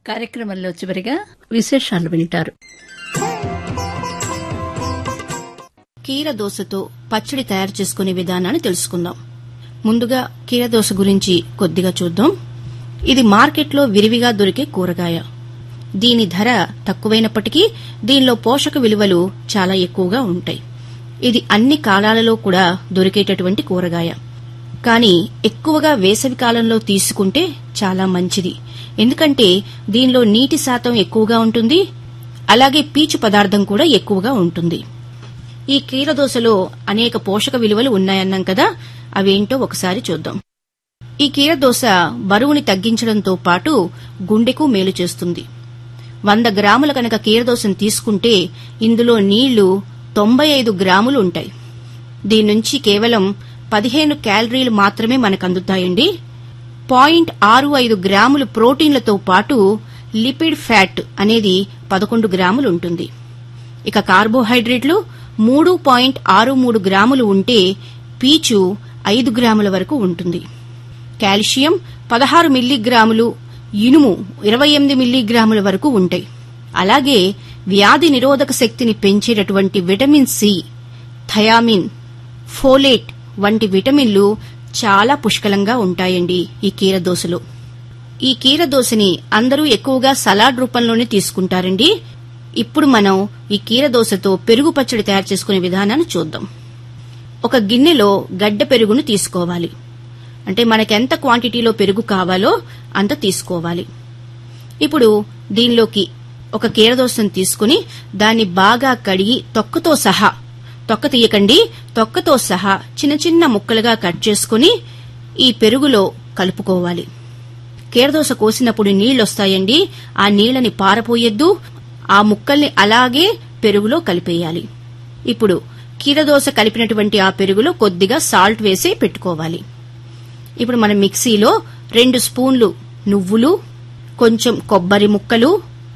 కార్యక్రమంలో చివరిగా విశేషాలు వింటారు కీరదోసతో పచ్చడి తయారు చేసుకునే విధానాన్ని తెలుసుకుందాం ముందుగా కీరదోస గురించి కొద్దిగా చూద్దాం ఇది మార్కెట్లో విరివిగా దొరికే కూరగాయ దీని ధర తక్కువైనప్పటికీ దీనిలో పోషక విలువలు చాలా ఎక్కువగా ఉంటాయి ఇది అన్ని కాలాలలో కూడా దొరికేటటువంటి కూరగాయ కానీ ఎక్కువగా వేసవి కాలంలో తీసుకుంటే చాలా మంచిది ఎందుకంటే దీనిలో నీటి శాతం ఎక్కువగా ఉంటుంది అలాగే పీచు పదార్థం కూడా ఎక్కువగా ఉంటుంది ఈ కీరదోసలో అనేక పోషక విలువలు ఉన్నాయన్నాం కదా అవేంటో ఒకసారి చూద్దాం ఈ కీరదోస బరువుని తగ్గించడంతో పాటు గుండెకు మేలు చేస్తుంది వంద గ్రాముల కనుక కీరదోసను తీసుకుంటే ఇందులో నీళ్లు తొంభై ఐదు గ్రాములు ఉంటాయి దీని నుంచి కేవలం పదిహేను క్యాలరీలు మాత్రమే మనకు అందుతాయండి పాయింట్ ఆరు ఐదు గ్రాములు ప్రోటీన్లతో పాటు లిపిడ్ ఫ్యాట్ అనేది పదకొండు గ్రాములు ఉంటుంది ఇక కార్బోహైడ్రేట్లు మూడు పాయింట్ ఆరు మూడు గ్రాములు ఉంటే పీచు ఐదు గ్రాముల వరకు ఉంటుంది కాల్షియం పదహారు మిల్లీగ్రాములు ఇనుము ఇరవై ఎనిమిది మిల్లీగ్రాముల వరకు ఉంటాయి అలాగే వ్యాధి నిరోధక శక్తిని పెంచేటటువంటి విటమిన్ సి థయామిన్ ఫోలేట్ వంటి విటమిన్లు చాలా పుష్కలంగా ఉంటాయండి ఈ కీరదోసలో ఈ కీరదోసని అందరూ ఎక్కువగా సలాడ్ రూపంలోనే తీసుకుంటారండి ఇప్పుడు మనం ఈ కీరదోసతో పెరుగు పచ్చడి తయారు చేసుకునే విధానాన్ని చూద్దాం ఒక గిన్నెలో గడ్డ పెరుగును తీసుకోవాలి అంటే మనకెంత క్వాంటిటీలో పెరుగు కావాలో అంత తీసుకోవాలి ఇప్పుడు దీనిలోకి ఒక కీరదోసను తీసుకుని దాన్ని బాగా కడిగి తొక్కతో సహా తొక్క తీయకండి తొక్కతో సహా చిన్న చిన్న ముక్కలుగా కట్ చేసుకుని ఈ పెరుగులో కలుపుకోవాలి కీరదోస కోసినప్పుడు నీళ్లొస్తాయండి ఆ నీళ్లని పారపోయొద్దు ఆ ముక్కల్ని అలాగే పెరుగులో కలిపేయాలి ఇప్పుడు కీరదోస కలిపినటువంటి ఆ పెరుగులో కొద్దిగా సాల్ట్ వేసి పెట్టుకోవాలి ఇప్పుడు మనం మిక్సీలో రెండు స్పూన్లు నువ్వులు కొంచెం కొబ్బరి ముక్కలు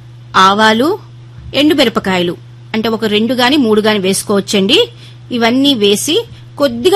ఆవాలు ఎండుమిరపకాయలు అంటే ఒక రెండు గాని మూడు గాని వేసుకోవచ్చండి ఇవన్నీ వేసి కొద్దిగా